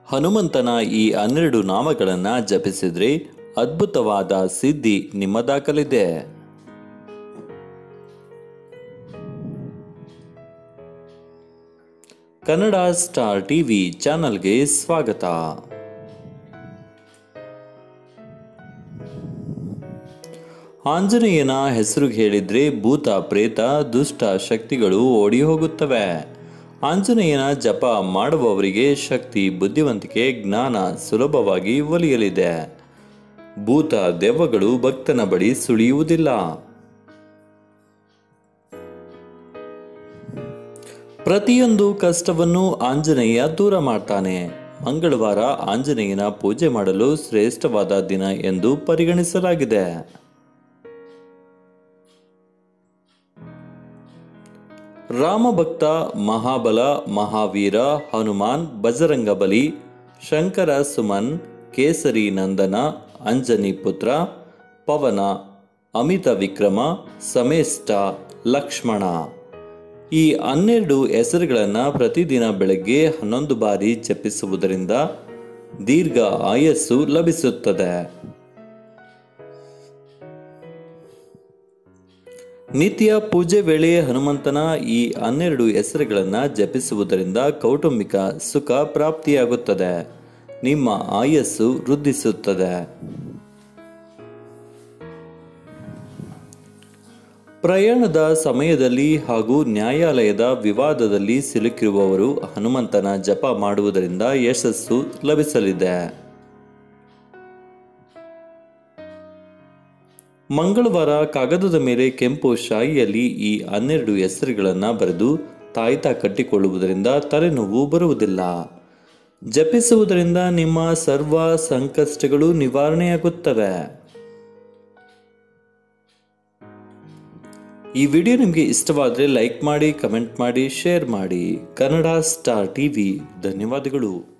ಹನುಮಂತನ ಈ ಹನ್ನೆರಡು ನಾಮಗಳನ್ನು ಜಪಿಸಿದ್ರೆ ಅದ್ಭುತವಾದ ಸಿದ್ಧಿ ನಿಮ್ಮದಾಗಲಿದೆ ಕನ್ನಡ ಸ್ಟಾರ್ ಟಿವಿ ಚಾನಲ್ಗೆ ಸ್ವಾಗತ ಆಂಜನೇಯನ ಹೆಸರು ಹೇಳಿದ್ರೆ ಭೂತ ಪ್ರೇತ ದುಷ್ಟ ಶಕ್ತಿಗಳು ಓಡಿ ಹೋಗುತ್ತವೆ ಆಂಜನೇಯನ ಜಪ ಮಾಡುವವರಿಗೆ ಶಕ್ತಿ ಬುದ್ಧಿವಂತಿಕೆ ಜ್ಞಾನ ಸುಲಭವಾಗಿ ಒಲಿಯಲಿದೆ ಭೂತ ದೆವ್ವಗಳು ಭಕ್ತನ ಬಳಿ ಸುಳಿಯುವುದಿಲ್ಲ ಪ್ರತಿಯೊಂದು ಕಷ್ಟವನ್ನು ಆಂಜನೇಯ ದೂರ ಮಾಡ್ತಾನೆ ಮಂಗಳವಾರ ಆಂಜನೇಯನ ಪೂಜೆ ಮಾಡಲು ಶ್ರೇಷ್ಠವಾದ ದಿನ ಎಂದು ಪರಿಗಣಿಸಲಾಗಿದೆ ರಾಮಭಕ್ತ ಮಹಾಬಲ ಮಹಾವೀರ ಹನುಮಾನ್ ಬಜರಂಗ ಬಲಿ ಶಂಕರ ಸುಮನ್ ಕೇಸರಿ ನಂದನ ಅಂಜನಿ ಪುತ್ರ ಪವನ ಅಮಿತ ವಿಕ್ರಮ ಸಮೇಷ್ಟ ಲಕ್ಷ್ಮಣ ಈ ಹನ್ನೆರಡು ಹೆಸರುಗಳನ್ನು ಪ್ರತಿದಿನ ಬೆಳಗ್ಗೆ ಹನ್ನೊಂದು ಬಾರಿ ಜಪಿಸುವುದರಿಂದ ದೀರ್ಘ ಆಯಸ್ಸು ಲಭಿಸುತ್ತದೆ ನಿತ್ಯ ಪೂಜೆ ವೇಳೆ ಹನುಮಂತನ ಈ ಹನ್ನೆರಡು ಹೆಸರುಗಳನ್ನು ಜಪಿಸುವುದರಿಂದ ಕೌಟುಂಬಿಕ ಸುಖ ಪ್ರಾಪ್ತಿಯಾಗುತ್ತದೆ ನಿಮ್ಮ ಆಯಸ್ಸು ವೃದ್ಧಿಸುತ್ತದೆ ಪ್ರಯಾಣದ ಸಮಯದಲ್ಲಿ ಹಾಗೂ ನ್ಯಾಯಾಲಯದ ವಿವಾದದಲ್ಲಿ ಸಿಲುಕಿರುವವರು ಹನುಮಂತನ ಜಪ ಮಾಡುವುದರಿಂದ ಯಶಸ್ಸು ಲಭಿಸಲಿದೆ ಮಂಗಳವಾರ ಕಾಗದದ ಮೇಲೆ ಕೆಂಪು ಶಾಯಿಯಲ್ಲಿ ಈ ಹನ್ನೆರಡು ಹೆಸರುಗಳನ್ನು ಬರೆದು ತಾಯ್ತ ಕಟ್ಟಿಕೊಳ್ಳುವುದರಿಂದ ತಲೆನೋವು ಬರುವುದಿಲ್ಲ ಜಪಿಸುವುದರಿಂದ ನಿಮ್ಮ ಸರ್ವ ಸಂಕಷ್ಟಗಳು ನಿವಾರಣೆಯಾಗುತ್ತವೆ ಈ ವಿಡಿಯೋ ನಿಮಗೆ ಇಷ್ಟವಾದರೆ ಲೈಕ್ ಮಾಡಿ ಕಮೆಂಟ್ ಮಾಡಿ ಶೇರ್ ಮಾಡಿ ಕನ್ನಡ ಸ್ಟಾರ್ ಟಿವಿ ಧನ್ಯವಾದಗಳು